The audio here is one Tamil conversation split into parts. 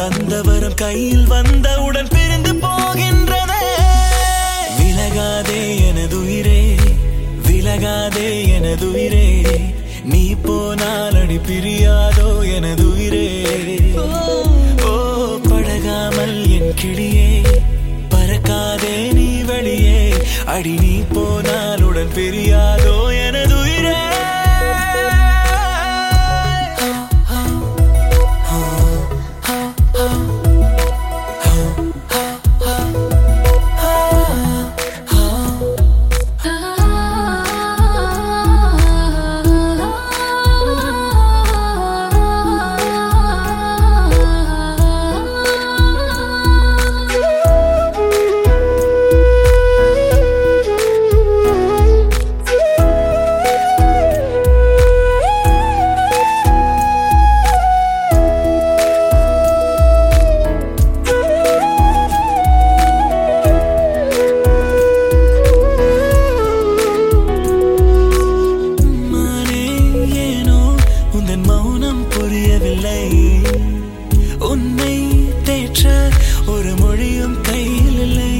தந்தவரும் கையில் வந்தவுடன் பிரிந்து போகின்றன விலகாதே எனதுயிரே விலகாதே எனதுயிரே நீ போனால் அடி பிரியாதோ எனதுயிரே ஓ பழகாமல் என் கிளியே பறக்காதே நீ வெளியே அடி நீ போனால் உடன் பிரியாதோ எனதுயிரே மானே ஏனோ உந்தன் மௌனம் புரியவில்லை உன்னை தேற்ற ஒரு மொழியும் கையில் இல்லை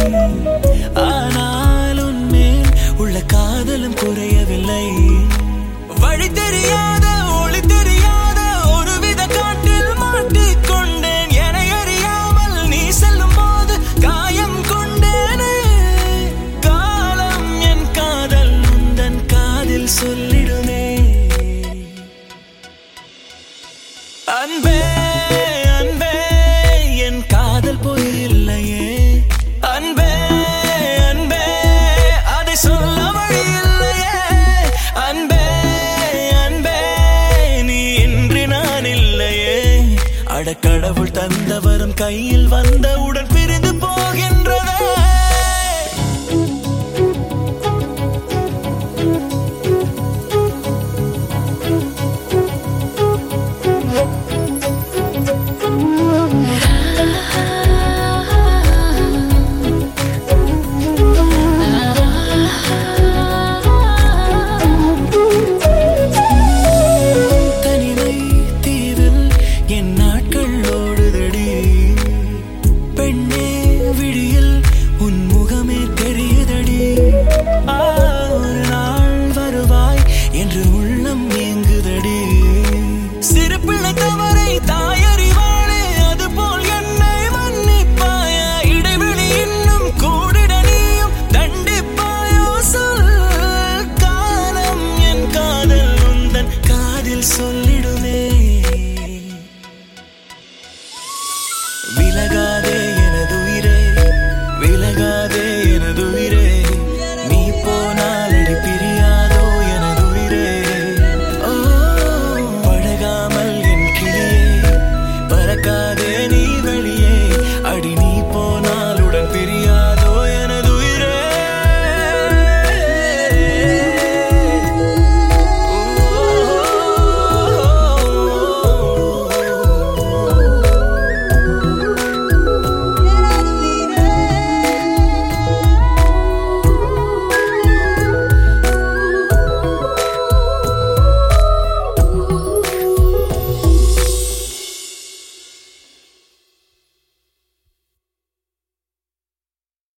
ஆனால் உன்மேல் உள்ள காதலும் குறையவில்லை வழி தெரியாத ஒளி தெரியாத ஒருவித காட்டில் மாட்டிக்கொண்டேன் என அறியாமல் நீ செல்லும் போது காயம் கொண்டேனே காலம் என் காதல் உந்தன் காதில் சொல்லிடுமே அன்பே அன்பே என் காதல் பொய் இல்லையே அன்பே அன்பே அதை சொல்ல வழி இல்லையே அன்பே அன்பே நீ இன்றி நான் இல்லையே அடக்கடவுள் தந்தவரும் கையில் வந்தவுடன்